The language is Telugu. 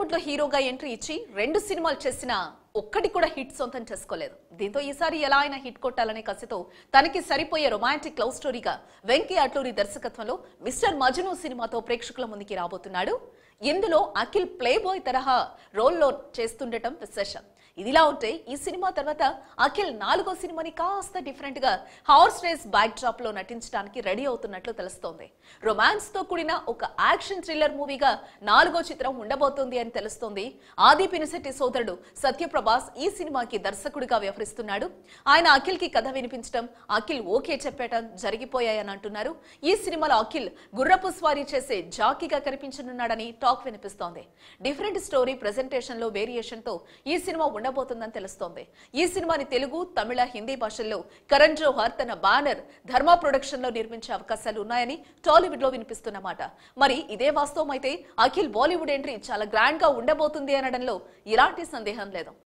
టాలీవుడ్ లో హీరోగా ఎంట్రీ ఇచ్చి రెండు సినిమాలు చేసిన ఒక్కటి కూడా హిట్ సొంతం చేసుకోలేదు దీంతో ఈసారి ఎలా అయినా హిట్ కొట్టాలనే కసితో తనకి సరిపోయే రొమాంటిక్ లవ్ స్టోరీగా వెంకీ అట్లూరి దర్శకత్వంలో మిస్టర్ మజ్ను సినిమాతో ప్రేక్షకుల ముందుకి రాబోతున్నాడు ఇందులో అఖిల్ ప్లే బాయ్ తరహా రోల్లో చేస్తుండటం విశేషం ఇదిలా ఉంటే ఈ సినిమా తర్వాత అఖిల్ నాలుగో సినిమాని కాస్త డిఫరెంట్ గా హార్స్ రేస్ బ్యాక్ డ్రాప్ లో నటించడానికి రెడీ అవుతున్నట్లు తెలుస్తోంది రొమాన్స్ తో కూడిన ఒక యాక్షన్ థ్రిల్లర్ మూవీగా నాలుగో చిత్రం ఉండబోతోంది అని తెలుస్తోంది ఆది పినిశెట్టి సోదరుడు సత్యప్రభాస్ ఈ సినిమాకి దర్శకుడిగా వ్యవహరిస్తున్నాడు ఆయన అఖిల్ కి కథ వినిపించడం అఖిల్ ఓకే చెప్పేయటం జరిగిపోయాయని అంటున్నారు ఈ సినిమాలో అఖిల్ గుర్రపు స్వారీ చేసే జాకీగా కనిపించనున్నాడని టాక్ వినిపిస్తోంది డిఫరెంట్ స్టోరీ ప్రెజెంటేషన్ లో వేరియేషన్ తో ఈ సినిమా ఉండబోతుందని తెలుస్తోంది ఈ సినిమాని తెలుగు తమిళ హిందీ భాషల్లో కరణ్ జోహర్ తన బ్యానర్ ధర్మ ప్రొడక్షన్ లో నిర్మించే అవకాశాలు ఉన్నాయని టాలీవుడ్ లో వినిపిస్తున్నమాట మరి ఇదే వాస్తవం అయితే అఖిల్ బాలీవుడ్ ఎంట్రీ చాలా గ్రాండ్ గా ఉండబోతుంది అనడంలో ఎలాంటి సందేహం లేదు